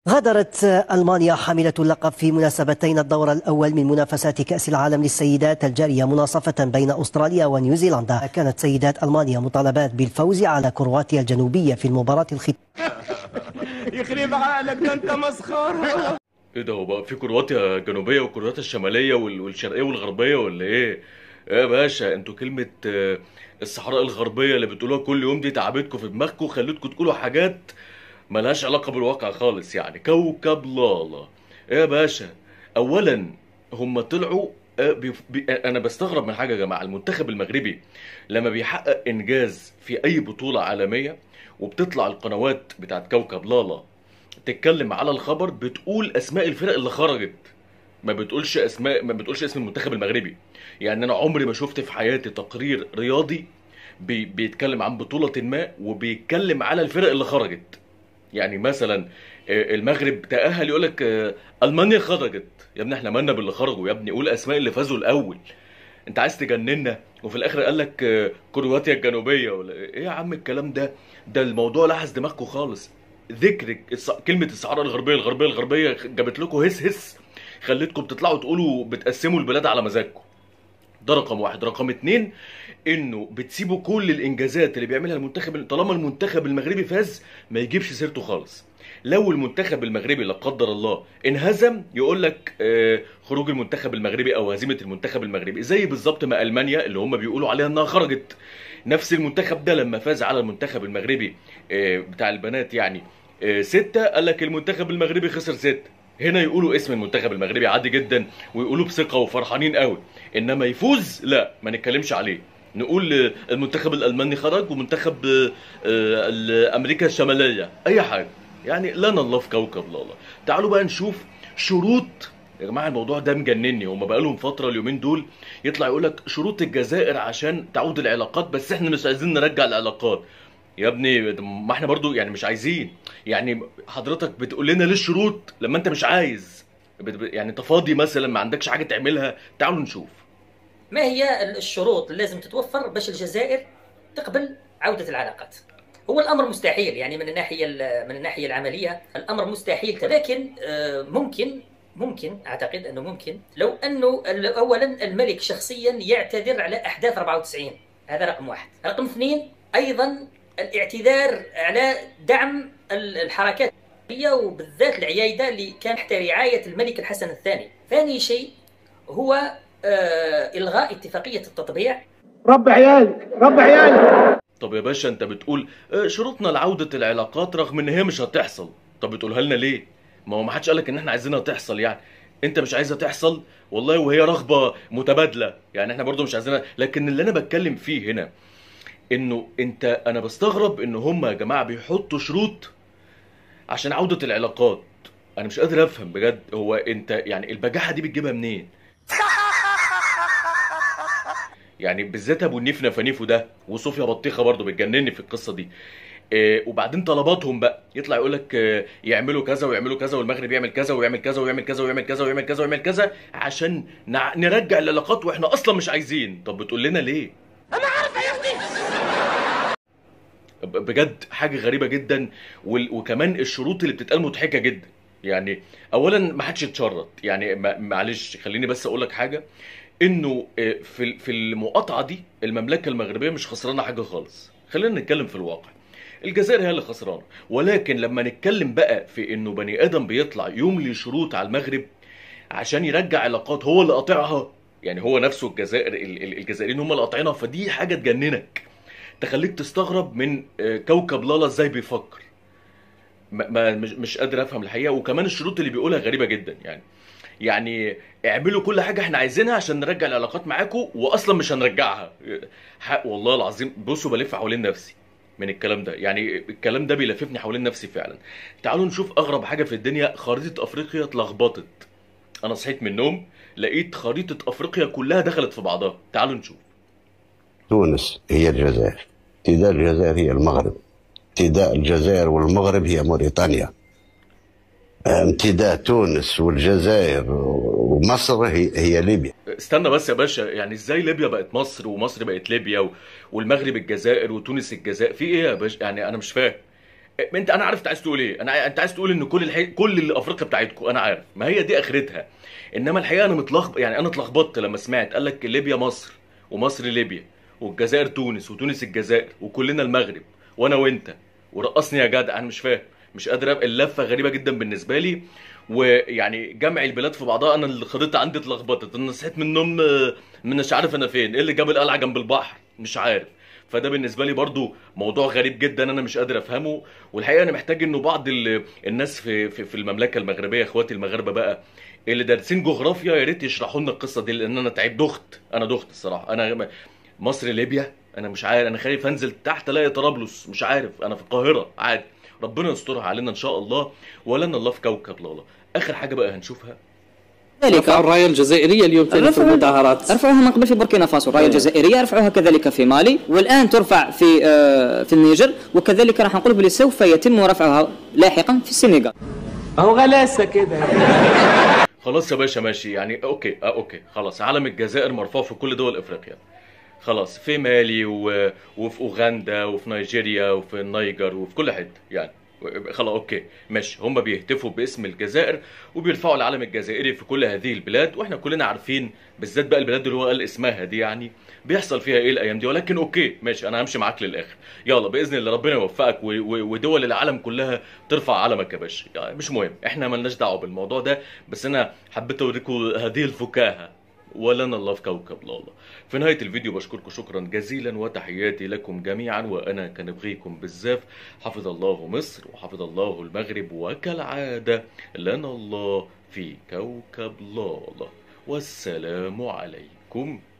غادرت ألمانيا حاملة اللقب في مناسبتين الدور الأول من منافسات كأس العالم للسيدات الجارية مناصفة بين أستراليا ونيوزيلندا كانت سيدات ألمانيا مطالبات بالفوز على كرواتيا الجنوبية في المباراة الختامية يخرب عقلك ده انت مسخره ايه ده هو بقى في كرواتيا الجنوبيه وكرواتيا الشماليه وال- والشرقيه والغربيه ولا ايه؟ ايه يا باشا انتوا كلمه آه، الصحراء الغربيه اللي بتقولوها كل يوم دي تعبتكم في دماغكم خلتكم تقولوا حاجات ملهاش علاقه بالواقع خالص يعني كوكب لالا ايه يا باشا اولا هم طلعوا آه، بيف- بي... آه، انا بستغرب من حاجه يا جماعه المنتخب المغربي لما بيحقق انجاز في اي بطوله عالميه وبتطلع القنوات بتاعت كوكب لالا تتكلم على الخبر بتقول اسماء الفرق اللي خرجت ما بتقولش اسماء ما بتقولش اسم المنتخب المغربي يعني انا عمري ما شفت في حياتي تقرير رياضي بي بيتكلم عن بطولة ما وبيتكلم على الفرق اللي خرجت يعني مثلا آه، المغرب تأهل يقول لك المانيا خرجت يا ابني احنا مالنا باللي خرجوا يا ابني قول اسماء اللي فازوا الاول انت عايز تجننا وفي الاخر قال لك آه، كرواتيا الجنوبيه ولا ايه يا عم الكلام ده ده الموضوع لحس دماغكم خالص ذكر الص- كلمه الصحراء الغربيه الغربيه الغربيه جابت لكم هس هس خلتكم بتطلعوا تقولوا بتقسموا البلاد على مزاجكم ده رقم واحد رقم اتنين انه بتسيبوا كل الانجازات اللي بيعملها المنتخب طالما المنتخب المغربي فاز ما يجيبش سيرته خالص لو المنتخب المغربي لا قدر الله انهزم يقول لك آه، خروج المنتخب المغربي او هزيمه المنتخب المغربي زي بالظبط ما المانيا اللي هم بيقولوا عليها انها خرجت نفس المنتخب ده لما فاز على المنتخب المغربي آه، بتاع البنات يعني آه، ستة قال لك المنتخب المغربي خسر ستة هنا يقولوا اسم المنتخب المغربي عادي جدا ويقولوا بثقه وفرحانين قوي انما يفوز لا ما نتكلمش عليه نقول آه، المنتخب الالماني خرج ومنتخب آه، آه، امريكا الشماليه اي حاجه يعني لنا الله في كوكب لالا تعالوا بقى نشوف شروط يا جماعه الموضوع ده مجنني هما بقالهم فتره اليومين دول يطلع يقول لك شروط الجزائر عشان تعود العلاقات بس احنا مش عايزين نرجع العلاقات يا ابني ما احنا برضو يعني مش عايزين يعني حضرتك بتقول لنا ليه الشروط لما انت مش عايز بت- بت- يعني انت فاضي مثلا ما عندكش حاجه تعملها تعالوا نشوف ما هي الشروط اللي لازم تتوفر باش الجزائر تقبل عودة العلاقات هو الأمر مستحيل يعني من الناحية ال- من الناحية العملية الأمر مستحيل لكن آه، ممكن ممكن أعتقد أنه ممكن لو أنه ال- أولا الملك شخصيا يعتذر على أحداث 94 هذا رقم واحد رقم اثنين أيضا الاعتذار على دعم ال- الحركات الشعبية وبالذات العيايدة اللي كان تحت رعاية الملك الحسن الثاني ثاني شيء هو آه، إلغاء اتفاقية التطبيع رب عيالك رب عيالك طب يا باشا انت بتقول اه، شروطنا لعودة العلاقات رغم ان هي مش هتحصل طب بتقولها لنا ليه ما هو ما حدش قالك ان احنا عايزينها تحصل يعني انت مش عايزها تحصل والله وهي رغبة متبادلة يعني احنا برضو مش عايزينها لكن اللي انا بتكلم فيه هنا انه انت انا بستغرب ان هم يا جماعة بيحطوا شروط عشان عودة العلاقات انا مش قادر افهم بجد هو انت يعني البجاحة دي بتجيبها منين يعني بالذات ابو النيف نفانيفو ده وصوفيا بطيخه برضه بتجنني في القصه دي آه وبعدين طلباتهم بقى يطلع يقول لك آه يعملوا كذا ويعملوا كذا والمغرب يعمل كذا ويعمل كذا ويعمل كذا ويعمل كذا ويعمل كذا ويعمل كذا عشان نع- نرجع العلاقات واحنا اصلا مش عايزين طب بتقول لنا ليه ب- بجد حاجه غريبه جدا وال- وكمان الشروط اللي بتتقال مضحكه جدا يعني اولا ما حدش يتشرط يعني ما- معلش خليني بس اقول لك حاجه انه آه، في ال- في المقاطعه دي المملكه المغربيه مش خسرانه حاجه خالص خلينا نتكلم في الواقع الجزائر هي اللي خسرانه ولكن لما نتكلم بقى في انه بني ادم بيطلع يملي شروط على المغرب عشان يرجع علاقات هو اللي قاطعها يعني هو نفسه الجزائر ال- ال- الجزائريين هم اللي قاطعينها فدي حاجه تجننك تخليك تستغرب من آه، كوكب لالا ازاي بيفكر ما ما- مش مش قادر افهم الحقيقه وكمان الشروط اللي بيقولها غريبه جدا يعني يعني اعملوا كل حاجه احنا عايزينها عشان نرجع العلاقات معاكم واصلا مش هنرجعها حق والله العظيم بصوا بلف حوالين نفسي من الكلام ده يعني الكلام ده بيلففني حوالين نفسي فعلا تعالوا نشوف اغرب حاجه في الدنيا خريطه افريقيا اتلخبطت انا صحيت من النوم لقيت خريطه افريقيا كلها دخلت في بعضها تعالوا نشوف تونس هي الجزائر ابتداء الجزائر هي المغرب ابتداء الجزائر والمغرب هي موريتانيا امتداد تونس والجزائر ومصر هي, هي ليبيا استنى بس يا باشا يعني ازاي ليبيا بقت مصر ومصر بقت ليبيا و... والمغرب الجزائر وتونس الجزائر في ايه يا باشا يعني انا مش فاهم انت انا عارف انت عايز تقول ايه انا انت عايز تقول ان كل الحي... كل اللي افريقيا بتاعتكم انا عارف ما هي دي اخرتها انما الحقيقه انا متلخبط يعني انا اتلخبطت لما سمعت قال لك ليبيا مصر ومصر ليبيا والجزائر تونس وتونس الجزائر وكلنا المغرب وانا وانت ورقصني يا جدع انا مش فاهم مش قادر أب... اللفه غريبه جدا بالنسبه لي ويعني جمع البلاد في بعضها انا اللي خريطه عندي اتلخبطت انا صحيت من النوم آه، مش عارف انا فين ايه اللي جاب القلعه جنب البحر مش عارف فده بالنسبه لي برضو موضوع غريب جدا انا مش قادر افهمه والحقيقه انا محتاج انه بعض ال- الناس في في, في المملكه المغربيه اخواتي المغاربه بقى اللي دارسين جغرافيا يا ريت يشرحوا لنا القصه دي لان انا تعبت دخت انا دخت الصراحه انا مصر ليبيا انا مش عارف انا خايف انزل تحت الاقي طرابلس مش عارف انا في القاهره عادي ربنا يسترها علينا ان شاء الله ولنا الله في كوكب لالا اخر حاجه بقى هنشوفها ذلك رفعوا الرايه الجزائريه اليوم تاني في رفعوا- المظاهرات رفعوها من قبل في بوركينا فاسو الرايه الجزائريه رفعوها كذلك في مالي والان ترفع في آه، في النيجر وكذلك راح نقول بلي سوف يتم رفعها لاحقا في السنغال اهو غلاسه كده خلاص يا باشا ماشي يعني اوكي اه اوكي خلاص علم الجزائر مرفوع في كل دول افريقيا خلاص في مالي و... وفي اوغندا وفي نيجيريا وفي النيجر وفي كل حته يعني خلاص اوكي ماشي هم بيهتفوا باسم الجزائر وبيرفعوا العلم الجزائري في كل هذه البلاد واحنا كلنا عارفين بالذات بقى البلاد اللي هو قال اسمها دي يعني بيحصل فيها ايه الايام دي ولكن اوكي ماشي انا همشي معاك للاخر يلا باذن الله ربنا يوفقك و... و... ودول العالم كلها ترفع علمك يا باشا يعني مش مهم احنا ملناش دعوه بالموضوع ده بس انا حبيت اوريكم هذه الفكاهه ولنا الله في كوكب لالا في نهاية الفيديو بشكركم شكرا جزيلا وتحياتي لكم جميعا وأنا كنبغيكم بزاف حفظ الله مصر وحفظ الله المغرب وكالعادة لنا الله في كوكب لالا والسلام عليكم